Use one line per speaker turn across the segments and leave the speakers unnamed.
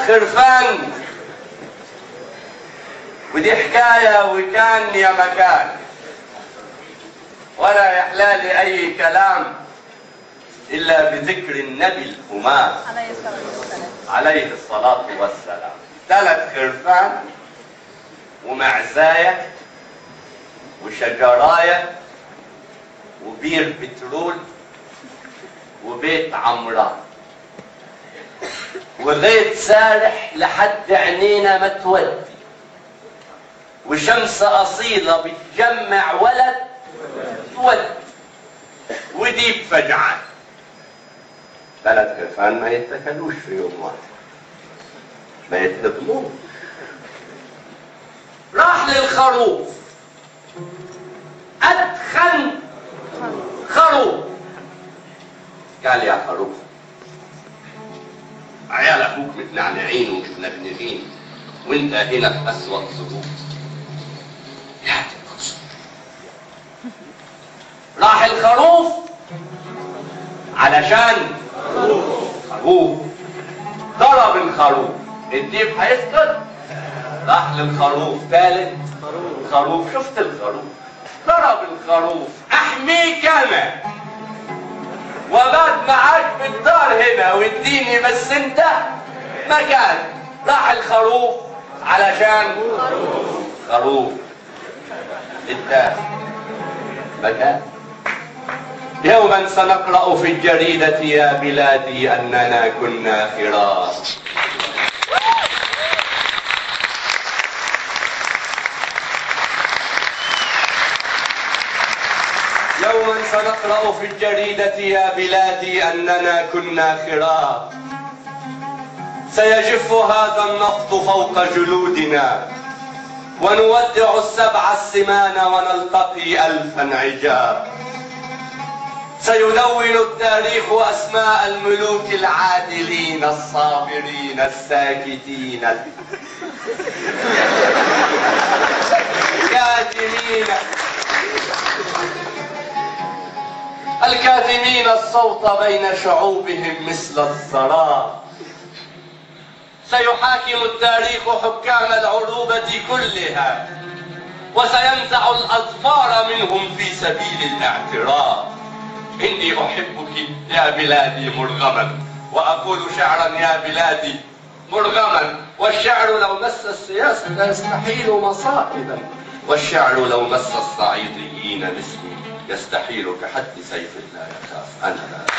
ثلاث خرفان ودي حكاية وكان يا مكان ولا يحلى أي كلام إلا بذكر النبي الهمام
عليه الصلاة والسلام
عليه الصلاة والسلام ثلاث خرفان ومعزاية وشجراية وبير بترول وبيت عمران وغيط سارح لحد عينينا ما تودي وشمس أصيلة بتجمع ولد تودي وديب فجعان ثلاث خرفان ما يتكلوش في يوم واحد ما يتهضموش راح للخروف أدخن خروف قال يا خروف عيال أبوك متنعنعين ومتنغنغين وانت هنا في أسوأ ظروف يا تنقص راح الخروف علشان خروف ضرب الخروف الديب هيسكت راح للخروف ثالث خروف شفت الخروف ضرب الخروف احميك انا وبات معاك في الدار هنا واديني بس انت مكان راح الخروف علشان خروف انت مكان يوما سنقرأ في الجريدة يا بلادي أننا كنا خراف يوما سنقرأ في الجريدة يا بلادي أننا كنا خراف سيجف هذا النفط فوق جلودنا ونودع السبع السمان ونلتقي ألفا عجاب سيدون التاريخ أسماء الملوك العادلين الصابرين الساكتين الكاتمين الكاتمين الصوت بين شعوبهم مثل الثرى سيحاكم التاريخ حكام العروبة كلها وسينزع الأظفار منهم في سبيل الاعتراف إني أحبك يا بلادي مرغما وأقول شعرا يا بلادي مرغما والشعر لو مس السياسة لا يستحيل مصائبا والشعر لو مس الصعيديين مثلي يستحيل كحد سيف لا يخاف أنا لا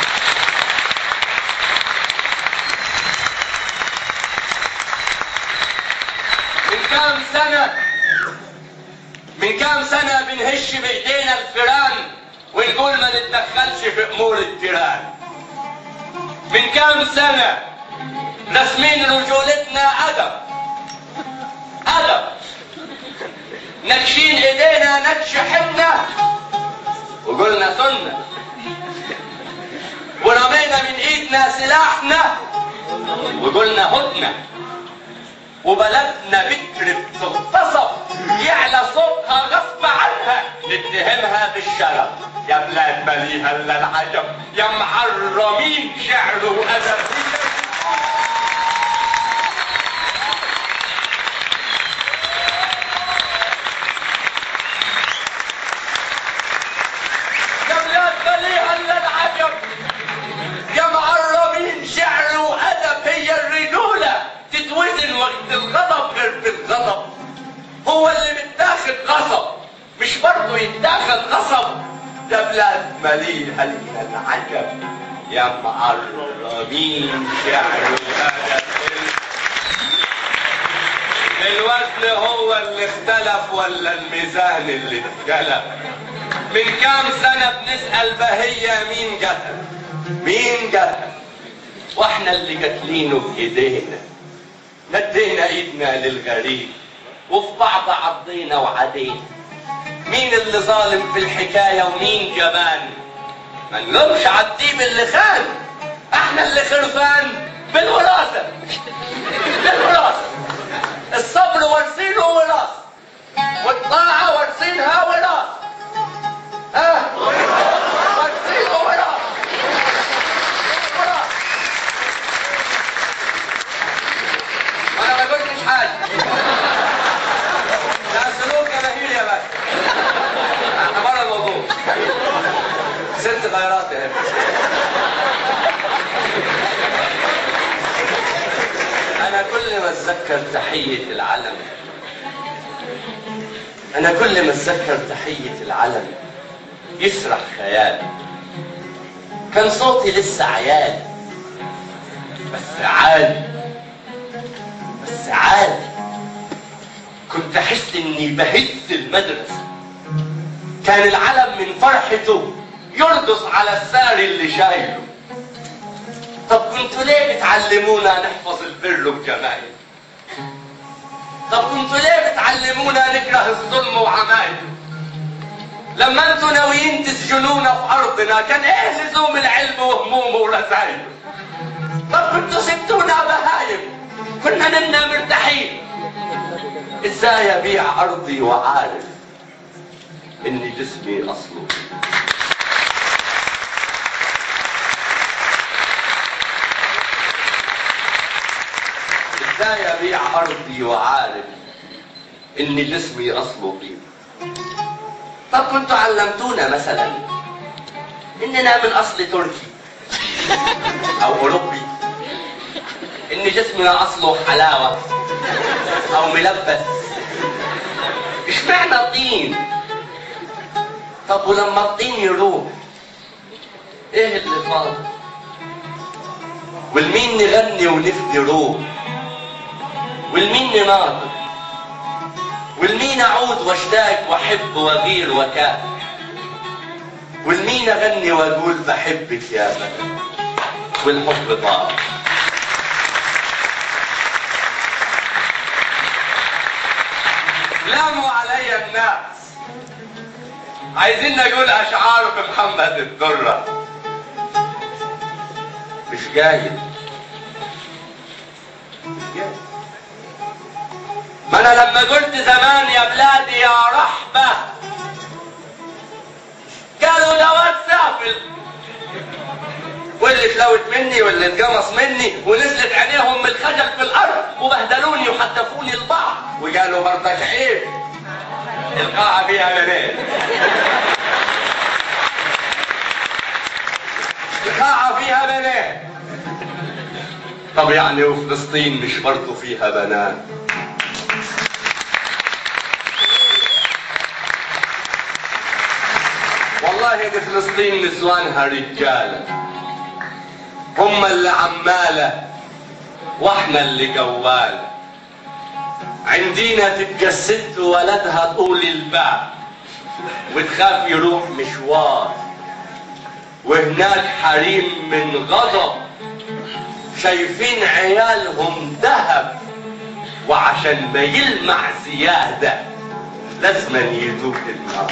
من كام سنة من كام سنة بنهش بإيدينا الفيران ونقول ما نتدخلش في أمور الجيران من كام سنة رسمين رجولتنا أدب أدب نكشين إيدينا نكش حنة وقلنا سنة ورمينا من إيدنا سلاحنا وقلنا هدنة وبلدنا بكر بتغتصب يعلى صوتها غصب عنها نتهمها بالشرف يا بلاد مليها الا العجب يا معرمين شعر وادب يا بلاد مليها الا العجب يا معرمين شعر وادب هي الرجوله تتوزن وقت الغضب غير في الغضب هو اللي متاخد غصب مش برضه يتاخد غصب يا بلاد مليها الا العجب يا معرمين شعر وادب الوزن هو اللي اختلف ولا الميزان اللي اتقلب من كام سنة بنسأل بهية مين قتل مين قتل واحنا اللي قاتلينه بايدينا مدينا ايدنا للغريب وفي بعض عضينا وعدينا مين اللي ظالم في الحكاية ومين جبان ما نلومش عالديب اللي خان احنا اللي خرفان بالوراثة بالوراثة الصبر وارثينه وراثة والطاعة وارثينها وراثة ها وارثينه وراثة وراثة باشا لا سلوك جماهيري يا باشا بره الموضوع ست غيرات يا انا كل ما اتذكر تحيه العلم انا كل ما اتذكر تحيه العلم يسرح خيالي كان صوتي لسه عيال بس عالي بس عالي كنت احس اني بهز المدرسه كان العلم من فرحته يرقص على الساري اللي شايله طب كنتوا ليه بتعلمونا نحفظ البر والجمال طب كنتوا ليه بتعلمونا نكره الظلم وعمايله لما انتوا ناويين تسجنونا في ارضنا كان ايه لزوم العلم وهمومه ورسايله طب كنتوا سبتونا بهايم كنا نمنا مرتاحين ازاي ابيع ارضي وعارف ان جسمي اصله ازاي ابيع ارضي وعارف ان جسمي اصله طيب طب كنتوا علمتونا مثلا اننا من اصل تركي او اوروبي ان جسمنا اصله حلاوه او ملبس اشمعنى طين طب ولما الطين يروح ايه اللي فاضل والمين نغني ونفدي روح والمين نناطق والمين اعود واشتاق واحب واغير وكاء والمين اغني واقول بحبك يا بلد والحب طار لاموا علي الناس عايزين نقول اشعار في محمد الدره مش جاي مش جاي ما انا لما قلت زمان يا بلادي يا رحبة قالوا ده واد سافل واللي اتلوت مني واللي اتقمص مني ونزلت عينيهم من الخجل في الارض وبهدلوني وحدفوني البعض وقالوا برضك عيب القاعة فيها بنات القاعة فيها بنات طب يعني وفلسطين مش برضه فيها بنات والله دي فلسطين نسوانها رجالة هم اللي عمالة واحنا اللي جوالة عندينا تبقى الست ولدها طول الباب وتخاف يروح مشوار وهناك حريم من غضب شايفين عيالهم ذهب وعشان ما يلمع زيادة لازم يدوق النار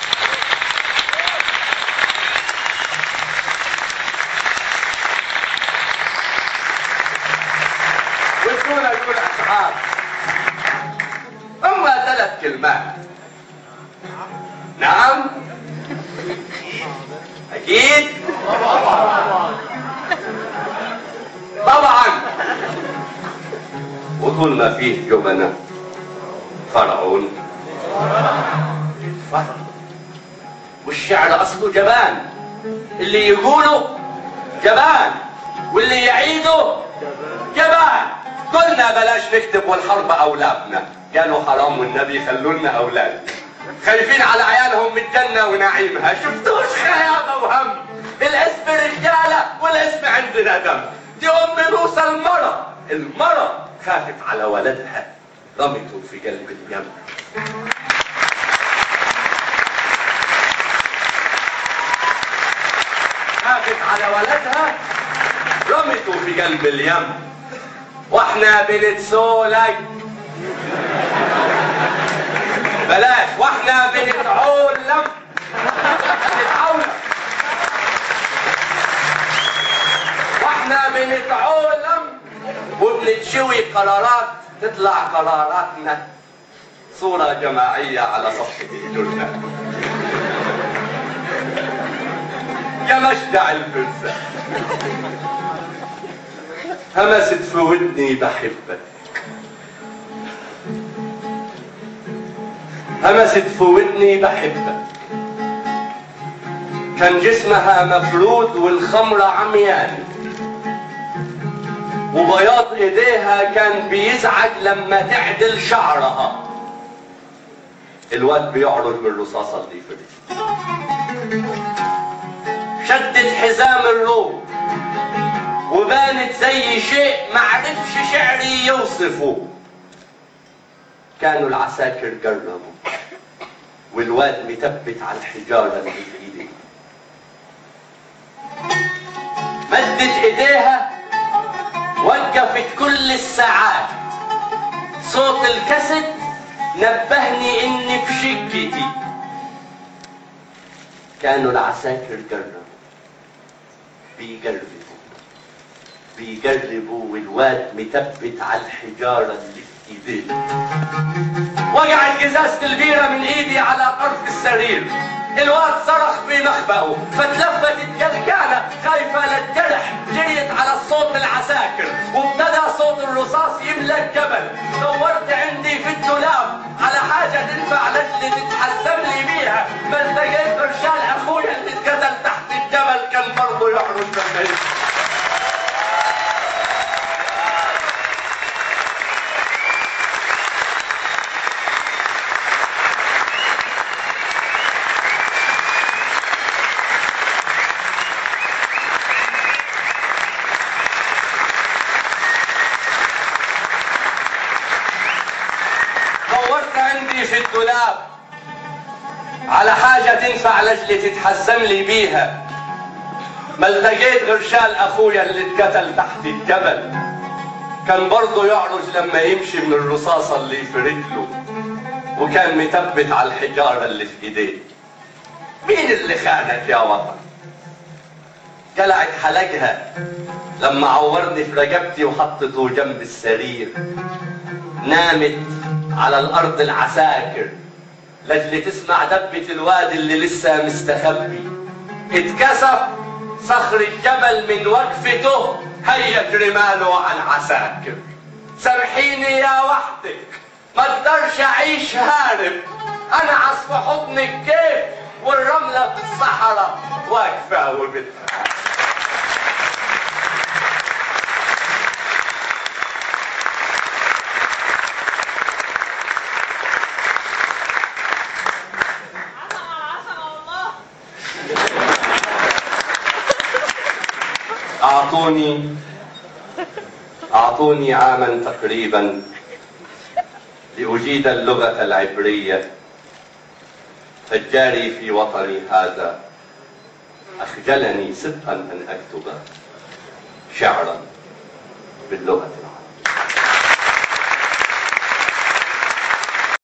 وشكون اقول اشعار هم ثلاث كلمات نعم اكيد طبعا وطول ما فيه جبنة فرعون فرع والشعر اصله جبان اللي يقوله جبان واللي يعيده جبان قلنا بلاش نكتب والحرب اولادنا قالوا حرام والنبي خلوا لنا اولاد خايفين على عيالهم من الجنه ونعيمها شفتوش خيابه وهم الاسم رجاله والاسم عندنا دم دي ام موسى المرة المرة خافت على ولدها رمته في قلب اليم خافت على ولدها رمته في قلب اليم واحنا بنتسولك بلاش واحنا بنتعولم بنتعولم واحنا بنتعولم وبنتشوي قرارات تطلع قراراتنا صورة جماعية على صفحة الجنة يا مشدع الفرسة همست في ودني بحبك همست في ودني بحبك كان جسمها مفرود والخمرة عميان وبياض ايديها كان بيزعج لما تعدل شعرها الواد بيعرج بالرصاصة اللي في شدت حزام الروب وبانت زي شيء معرفش شعري يوصفه كانوا العساكر جربوا والواد مثبت على الحجارة اللي في ايديه مدت ايديها وقفت كل الساعات صوت الكاسيت نبهني اني في شقتي كانوا العساكر جربوا بيجربوا بيجربوا والواد مثبت على الحجارة اللي في ايديه وقعت ازازة البيرة من ايدي على طرف السرير الواد صرخ في مخبأه فتلفت الكلكانة خايفة للجرح جريت على الصوت العساكر وابتدى صوت الرصاص يملى الجبل دورت عندي في الدولاب على حاجة تنفع لجلي تتحسن لي بيها بس لقيت رشال اخويا اللي اتقتل تحت الجبل كان برضه يحرس بالبيت دورت عندي في الدولاب على حاجة تنفع لجلي تتحزم لي بيها ما لقيت غير شال اخويا اللي اتقتل تحت الجبل كان برضه يعرج لما يمشي من الرصاصة اللي في رجله وكان مثبت على الحجارة اللي في ايديه مين اللي خانك يا وطن قلعت حلقها لما عورني في رقبتي وحطته جنب السرير نامت على الارض العساكر لاجل تسمع دبة الواد اللي لسه مستخبي اتكسف صخر الجبل من وقفته هيت رماله على العساكر سامحيني يا وحدك ما اقدرش اعيش هارب انا عصف حضنك كيف والرملة في الصحراء واقفة وبتخاف
عسل الله
أعطوني أعطوني عاما تقريبا لأجيد اللغة العبرية فالجاري في وطني هذا أخجلني صدقا أن أكتب شعرا باللغة العربية